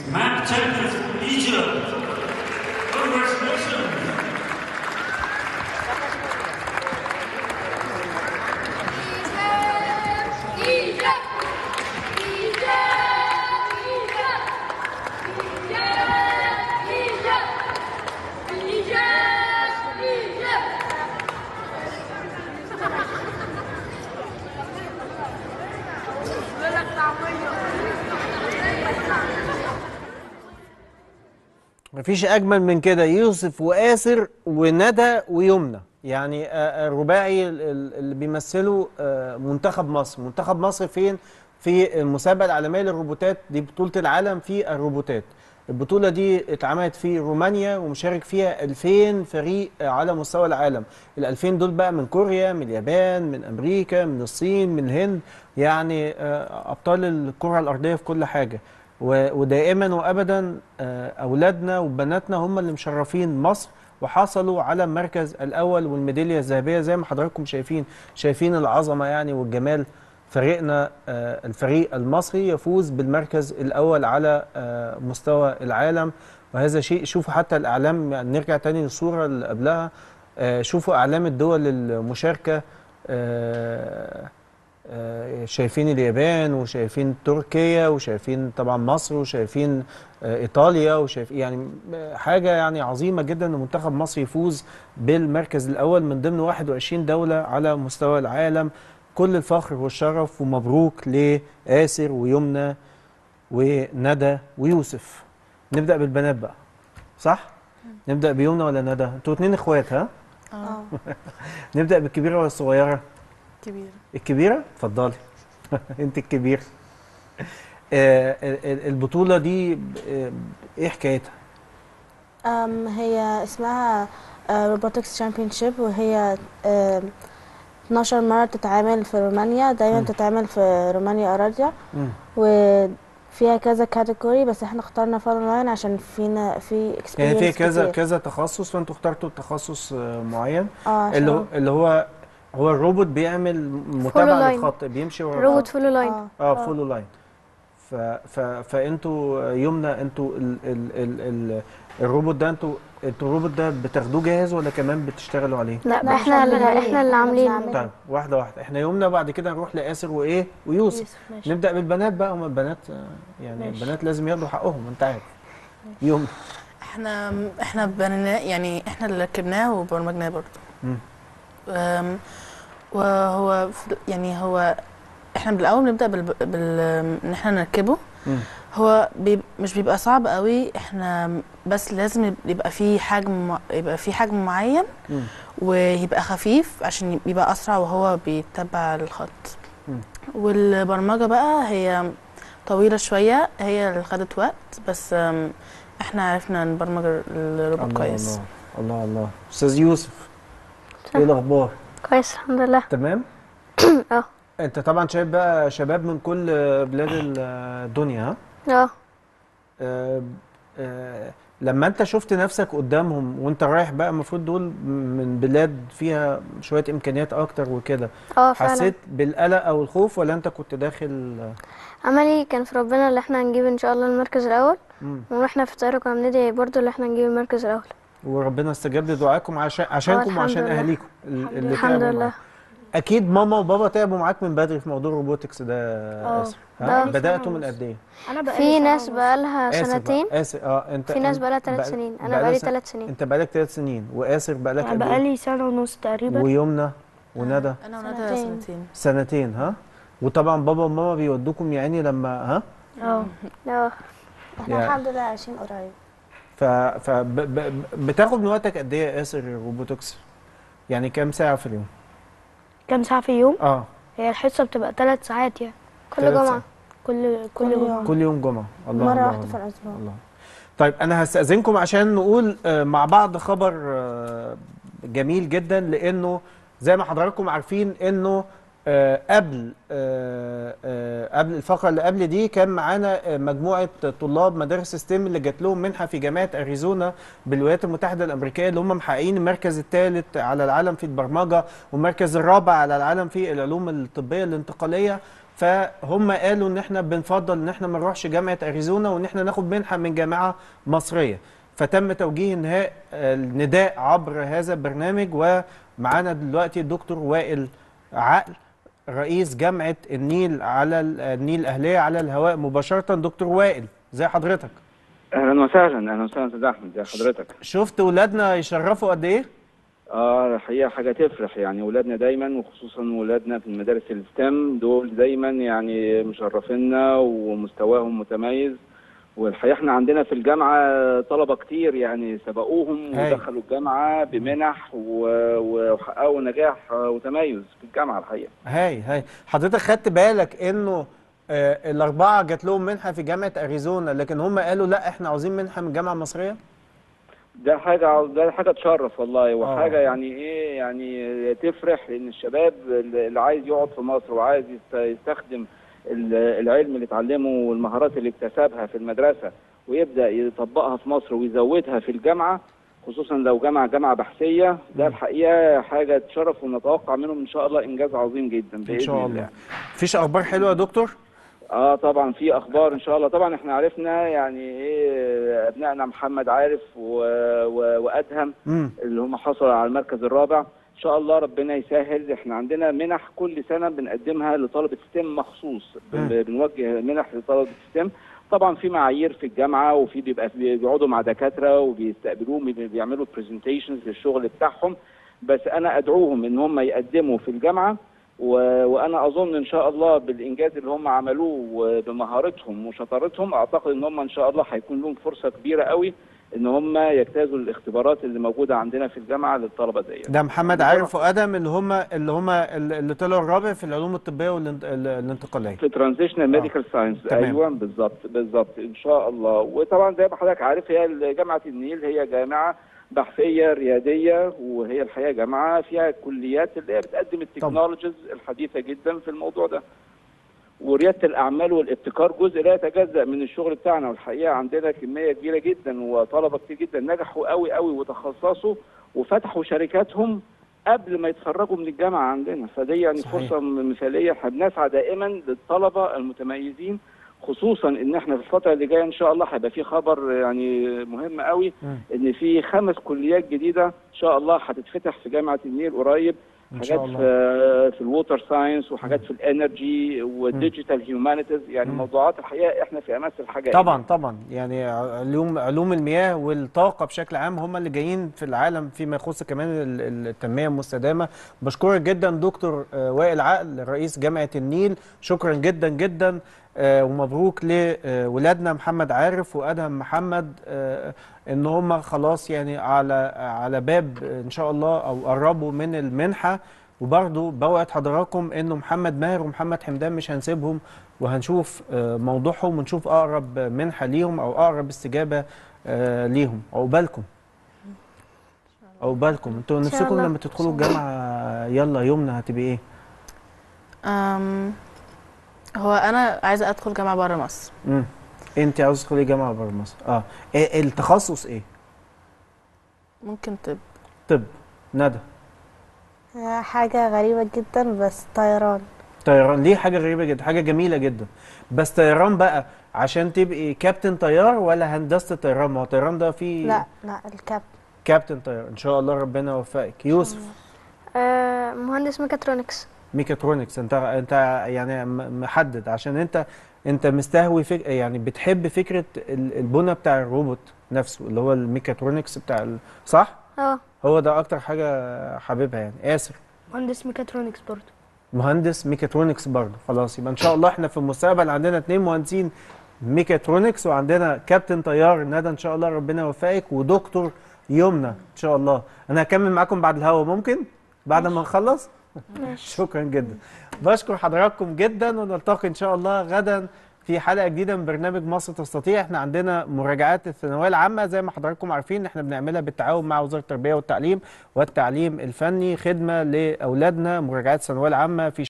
Mark Tempest from Egypt. Congratulations. مفيش اجمل من كده يوسف وآسر وندى ويمنى يعني آه، الرباعي ال- ال- اللي بيمثلوا آه، منتخب مصر منتخب مصر فين في المسابقه العالميه للروبوتات دي بطوله العالم في الروبوتات البطوله دي اتعملت في رومانيا ومشارك فيها 2000 فريق على مستوى العالم ال 2000 دول بقى من كوريا من اليابان من امريكا من الصين من الهند يعني آه، ابطال الكره الارضيه في كل حاجه و- ودائما وابدا آه، اولادنا وبناتنا هم اللي مشرفين مصر وحصلوا على المركز الاول والميداليه الذهبيه زي ما حضراتكم شايفين شايفين العظمه يعني والجمال فريقنا آه، الفريق المصري يفوز بالمركز الاول على آه، مستوى العالم وهذا شيء شوفوا حتى الاعلام يعني نرجع تاني للصوره اللي قبلها آه، شوفوا اعلام الدول المشاركه آه، آه، شايفين اليابان وشايفين تركيا وشايفين طبعا مصر وشايفين آه، ايطاليا وشايف يعني آه، حاجه يعني عظيمه جدا ان منتخب مصر يفوز بالمركز الاول من ضمن 21 دوله على مستوى العالم كل الفخر والشرف ومبروك لآسر ويمنى وندى ويوسف نبدا بالبنات بقى صح نبدا بيمنى ولا ندى انتوا اتنين اخوات ها اه نبدا بالكبيره ولا الصغيره كبير الكبيرة اتفضلي انت الكبير آه ال- ال- البطولة دي آه، ايه حكايتها؟ أم هي اسمها روبوتكس تشامبيونشيب وهي آم، 12 مرة تتعمل في رومانيا دايما مم. تتعمل في رومانيا أراضيا مم. وفيها كذا كاتيجوري بس احنا اخترنا فان لاين عشان فينا في يعني في experience كذا كتير. كذا تخصص فانتوا اخترتوا تخصص آه، معين اه اللي هو عشان اللي هو هو الروبوت بيعمل متابعة لاين. للخط بيمشي ورا روبوت الخط. فولو لاين اه اه فولو لاين ف ف فانتوا يمنى انتوا ال ال ال ال الروبوت ده انتوا انتوا الروبوت ده بتاخدوه جاهز ولا كمان بتشتغلوا عليه؟ لا لا، احنا إحنا اللي اللي احنا اللي عاملين. عاملينه طيب واحدة واحدة احنا يومنا بعد كده نروح لآسر وايه ويوسف يوسف ماشي نبدأ بالبنات بقى هم البنات آه، يعني ماشي. البنات لازم ياخدوا حقهم انت عارف يوم احنا احنا بنيناه يعني احنا اللي ركبناه وبرمجناه برضه مم. أم، وهو في- يعني هو احنا بالاول بنبدا بال, بال ان احنا نركبه مم. هو بيب مش بيبقى صعب قوي احنا بس لازم يبقى فيه حجم يبقى فيه حجم معين مم. ويبقى خفيف عشان يبقى اسرع وهو بيتبع الخط مم. والبرمجه بقى هي طويله شويه هي اللي خدت وقت بس أم، احنا عرفنا نبرمج الروبوت الله كويس الله الله الله استاذ يوسف ايه الاخبار كويس الحمد لله تمام اه انت طبعا شايف بقى شباب من كل بلاد الدنيا ها اه آه، آه، لما انت شفت نفسك قدامهم وانت رايح بقى المفروض دول من بلاد فيها شويه امكانيات اكتر وكده اه فعلا حسيت بالقلق او الخوف ولا انت كنت داخل املي كان في ربنا اللي احنا هنجيب ان شاء الله المركز الاول مم. واحنا في الطياره كنا بندعي برضه اللي احنا نجيب المركز الاول وربنا استجاب لدعائكم عشان عشانكم الحمد وعشان لله. اهاليكم ال- اللي الحمد تعبوا لله معاكم. اكيد ماما وبابا تعبوا معاك من بدري في موضوع الروبوتكس ده اه. اسف بقالي ها سنة بداتوا من ونص. قد ايه انا بقالي في سنة ناس ونص. بقالها اسف بقى، سنتين اسف اه انت في ناس انت بقالها ثلاث بقى- سنين انا بقالها بقالي سنة- ثلاث سنين انت بقالك ثلاث سنين واسر بقالك انا قد ايه بقالي سنة ونص تقريبا ويمنى وندى انا وندى سنتين. سنتين سنتين ها وطبعا بابا وماما بيودوكم يا عيني لما ها اه اه احنا يعني- الحمد لله عايشين قريب ف ف ب... ب... بتاخد من وقتك قد ايه يا اسر الروبوتكس يعني كام ساعه في اليوم كام ساعة في اليوم؟ اه هي الحصة بتبقى ثلاث ساعات يعني كل ثلاث جمعه ساعات. كل كل كل يوم يوم كل يوم جمعه الله مرة الله واحدة الله. في الأسبوع الله طيب انا هستأذنكم عشان نقول آه، مع بعض خبر آه، جميل جدا لانه زي ما حضراتكم عارفين انه آه، قبل آه، آه، قبل الفقره اللي قبل دي كان معانا آه، مجموعه طلاب مدارس ستيم اللي جات لهم منحه في جامعه اريزونا بالولايات المتحده الامريكيه اللي هم محققين المركز الثالث على العالم في البرمجه والمركز الرابع على العالم في العلوم الطبيه الانتقاليه فهم قالوا ان احنا بنفضل ان احنا ما نروحش جامعه اريزونا وان احنا ناخد منحه من جامعه مصريه فتم توجيه النهاء النداء عبر هذا البرنامج ومعانا دلوقتي الدكتور وائل عقل رئيس جامعه النيل على ال- النيل الاهليه على الهواء مباشره دكتور وائل زي حضرتك اهلا وسهلا اهلا وسهلا استاذ احمد زي حضرتك شفت ولادنا يشرفوا قد ايه اه الحقيقه حاجه تفرح يعني ولادنا دايما وخصوصا ولادنا في المدارس الستم دول دايما يعني مشرفينا ومستواهم متميز والحقيقه احنا عندنا في الجامعه طلبه كتير يعني سبقوهم هاي. ودخلوا الجامعه بمنح و- وحققوا نجاح وتميز في الجامعه الحقيقه هاي هاي حضرتك خدت بالك انه آه الاربعه جات لهم منحه في جامعه اريزونا لكن هم قالوا لا احنا عاوزين منحه من جامعه مصريه ده حاجة ده حاجة تشرف والله وحاجة آه. يعني ايه يعني تفرح لان الشباب اللي عايز يقعد في مصر وعايز يست- يستخدم ال- العلم اللي اتعلمه والمهارات اللي اكتسبها في المدرسة ويبدأ يطبقها في مصر ويزودها في الجامعة خصوصا لو جامعة جامعة بحثية ده الحقيقة حاجة تشرف ونتوقع منهم ان شاء الله انجاز عظيم جدا بإذن ان شاء الله الله. مفيش اخبار حلوه يا دكتور اه طبعا في اخبار ان شاء الله طبعا احنا عرفنا يعني ايه ابنائنا محمد عارف و... و... وادهم امم اللي هم حصلوا على المركز الرابع ان شاء الله ربنا يسهل احنا عندنا منح كل سنه بنقدمها لطلبه ستيم مخصوص مم. بن- بنوجه منح لطلبه ستيم طبعا في معايير في الجامعه وفي بيبقى بيقعدوا مع دكاتره وبيستقبلوهم بي- بيعملوا برزنتيشنز للشغل بتاعهم بس انا ادعوهم ان هم يقدموا في الجامعه و... وانا اظن ان شاء الله بالانجاز اللي هم عملوه وبمهارتهم وشطارتهم اعتقد ان هم ان شاء الله هيكون لهم فرصه كبيره قوي ان هم يجتازوا الاختبارات اللي موجوده عندنا في الجامعه للطلبه ديت ده محمد عارف وادم اللي هم اللي هم اللي طلعوا الرابع في العلوم الطبيه والانتقاليه في ترانزيشنال ميديكال ساينس تمام. ايوه بالظبط بالظبط ان شاء الله وطبعا زي ما حضرتك عارف هي جامعه النيل هي جامعه بحثيه رياديه وهي الحقيقه جامعه فيها كليات اللي هي بتقدم التكنولوجيز الحديثه جدا في الموضوع ده ورياده الاعمال والابتكار جزء لا يتجزا من الشغل بتاعنا والحقيقه عندنا كميه كبيره جدا وطلبه كتير جدا نجحوا قوي قوي وتخصصوا وفتحوا شركاتهم قبل ما يتخرجوا من الجامعه عندنا فدي يعني صحيح. فرصه مثاليه احنا بنسعى دائما للطلبه المتميزين خصوصا ان احنا في الفتره اللي جايه ان شاء الله هيبقى في خبر يعني مهم قوي مم. ان في خمس كليات جديده ان شاء الله هتتفتح في جامعه النيل قريب ان حاجات شاء الله في في الووتر ساينس وحاجات في الانرجي والديجيتال هيومانيتيز يعني مم. موضوعات الحقيقه احنا في امس الحاجه طبعا طبعا يعني علوم علوم المياه والطاقه بشكل عام هم اللي جايين في العالم فيما يخص كمان ال- التنميه المستدامه بشكرك جدا دكتور آه، وائل عقل رئيس جامعه النيل شكرا جدا جدا آه، ومبروك لولادنا محمد عارف وادهم محمد آه، ان هم خلاص يعني على على باب ان شاء الله او قربوا من المنحه وبرضه بوعد حضراتكم انه محمد ماهر ومحمد حمدان مش هنسيبهم وهنشوف آه، موضوعهم ونشوف اقرب منحه ليهم او اقرب استجابه آه، ليهم عقبالكم عقبالكم انتوا شاء نفسكم الله. لما تدخلوا الجامعه يلا يومنا هتبقى ايه؟ أم هو انا عايزه ادخل جامعه بره مصر امم انت عاوز تدخلي جامعه بره مصر اه إيه التخصص ايه؟ ممكن طب طب ندى آه، حاجة غريبة جدا بس طيران طيران ليه حاجه غريبه جدا حاجه جميله جدا بس طيران بقى عشان تبقي كابتن طيار ولا هندسه طيران ما هو الطيران ده فيه لا لا الكاب كابتن طيار ان شاء الله ربنا يوفقك يوسف آه مهندس ميكاترونكس ميكاترونكس انت انت يعني م- محدد عشان انت انت مستهوي فك... يعني بتحب فكره ال- البنى بتاع الروبوت نفسه اللي هو الميكاترونكس بتاع ال... صح اه هو ده اكتر حاجه حاببها يعني اسر مهندس ميكاترونكس برضه مهندس ميكاترونكس برضه خلاص يبقى ان شاء الله احنا في المستقبل عندنا اتنين مهندسين ميكاترونكس وعندنا كابتن طيار ندى ان شاء الله ربنا يوفقك ودكتور يمنى ان شاء الله انا هكمل معاكم بعد الهوا ممكن بعد ما نخلص شكرا جدا بشكر حضراتكم جدا ونلتقي ان شاء الله غدا في حلقه جديده من برنامج مصر تستطيع احنا عندنا مراجعات الثانويه العامه زي ما حضراتكم عارفين احنا بنعملها بالتعاون مع وزاره التربيه والتعليم والتعليم الفني خدمه لاولادنا مراجعات الثانويه العامه في